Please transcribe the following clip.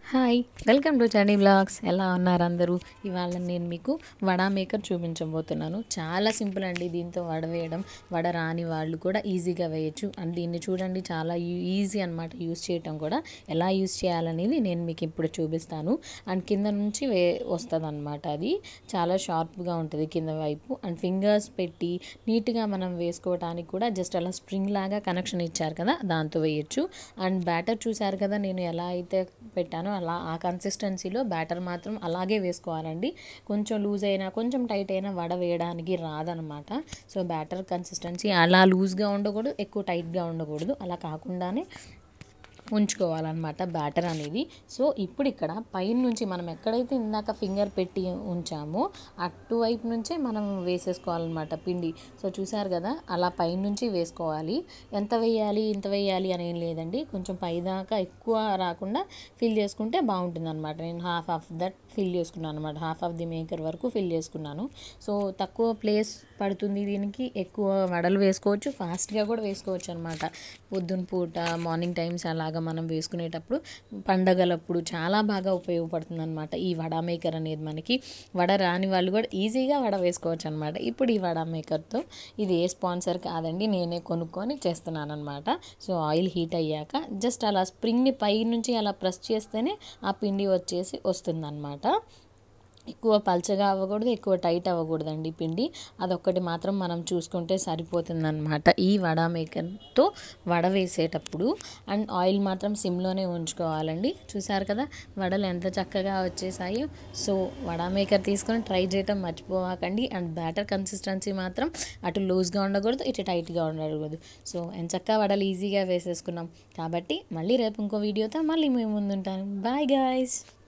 hi welcome to Chandi blogs ఎలా ఉన్నారు అందరూ ఇవాళ నేను మీకు వడ మేకర్ చూపించబోతున్నాను చాలా సింపుల్ అండి దీంతో వడ వేయడం వడ రాని వాళ్ళు కూడా ఈజీగా వేయచ్చు అండ్ దీన్ని చూడండి చాలా ఈజీ అనమాట యూస్ చేయటం కూడా ఎలా యూస్ చేయాలనేది నేను మీకు ఇప్పుడు చూపిస్తాను అండ్ కింద నుంచి వే వస్తుంది అనమాట అది చాలా షార్ప్గా ఉంటుంది కింద వైపు అండ్ ఫింగర్స్ పెట్టి నీట్గా మనం వేసుకోవడానికి కూడా జస్ట్ అలా స్ప్రింగ్ లాగా కనెక్షన్ ఇచ్చారు కదా దాంతో వేయచ్చు అండ్ బ్యాటర్ చూసారు కదా నేను ఎలా అయితే పెట్టానో అలా ఆ కన్సిస్టెన్సీలో బ్యాటర్ మాత్రం అలాగే వేసుకోవాలండి కొంచెం లూజ్ అయినా కొంచెం టైట్ అయినా వడ వేయడానికి రాదనమాట సో బ్యాటర్ కన్సిస్టెన్సీ అలా లూజ్గా ఉండకూడదు ఎక్కువ టైట్గా ఉండకూడదు అలా కాకుండానే ఉంచుకోవాలన్నమాట బ్యాటర్ అనేది సో ఇప్పుడు ఇక్కడ పైన నుంచి మనం ఎక్కడైతే ఇందాక ఫింగర్ పెట్టి ఉంచామో అటువైపు నుంచే మనం వేసేసుకోవాలన్నమాట పిండి సో చూసారు కదా అలా పైన నుంచి వేసుకోవాలి ఎంత వేయాలి ఇంత వేయాలి అని ఏం లేదండి కొంచెం పైదాకా ఎక్కువ రాకుండా ఫిల్ చేసుకుంటే బాగుంటుంది అనమాట నేను హాఫ్ ఆఫ్ దట్ ఫిల్ చేసుకున్నాను అనమాట హాఫ్ ఆఫ్ ది మేకర్ వరకు ఫిల్ చేసుకున్నాను సో తక్కువ ప్లేస్ పడుతుంది దీనికి ఎక్కువ వడలు వేసుకోవచ్చు ఫాస్ట్గా కూడా వేసుకోవచ్చు అనమాట పొద్దున పూట మార్నింగ్ టైమ్స్ అలాగా మనం వేసుకునేటప్పుడు పండగలప్పుడు చాలా బాగా ఉపయోగపడుతుంది అనమాట ఈ వడ మేకర్ అనేది మనకి వడ రాని వాళ్ళు కూడా ఈజీగా వడ వేసుకోవచ్చు అనమాట ఇప్పుడు ఈ వడ మేకర్తో ఇది ఏ స్పాన్సర్ కాదండి నేనే కొనుక్కొని చేస్తున్నాను అనమాట సో ఆయిల్ హీట్ అయ్యాక జస్ట్ అలా స్ప్రింగ్ని పై నుంచి అలా ప్రెస్ చేస్తేనే ఆ పిండి వచ్చేసి వస్తుందన్నమాట ఎక్కువ పల్చగా అవ్వకూడదు ఎక్కువ టైట్ అవ్వకూడదండి పిండి అదొక్కటి మాత్రం మనం చూసుకుంటే సరిపోతుందన్నమాట ఈ వడ మేకర్తో వడ వేసేటప్పుడు అండ్ ఆయిల్ మాత్రం సిమ్లోనే ఉంచుకోవాలండి చూసారు కదా వడలు ఎంత చక్కగా వచ్చేసాయో సో వడ మేకర్ తీసుకొని ట్రై చేయటం మర్చిపోవాకండి అండ్ బ్యాటర్ కన్సిస్టెన్సీ మాత్రం అటు లూజ్గా ఉండకూడదు ఇటు టైట్గా ఉండకూడదు సో ఎంత చక్కగా వడలు ఈజీగా వేసేసుకున్నాం కాబట్టి మళ్ళీ రేపు ఇంకో వీడియోతో మళ్ళీ మేము ముందుంటాను బాయ్ గాయస్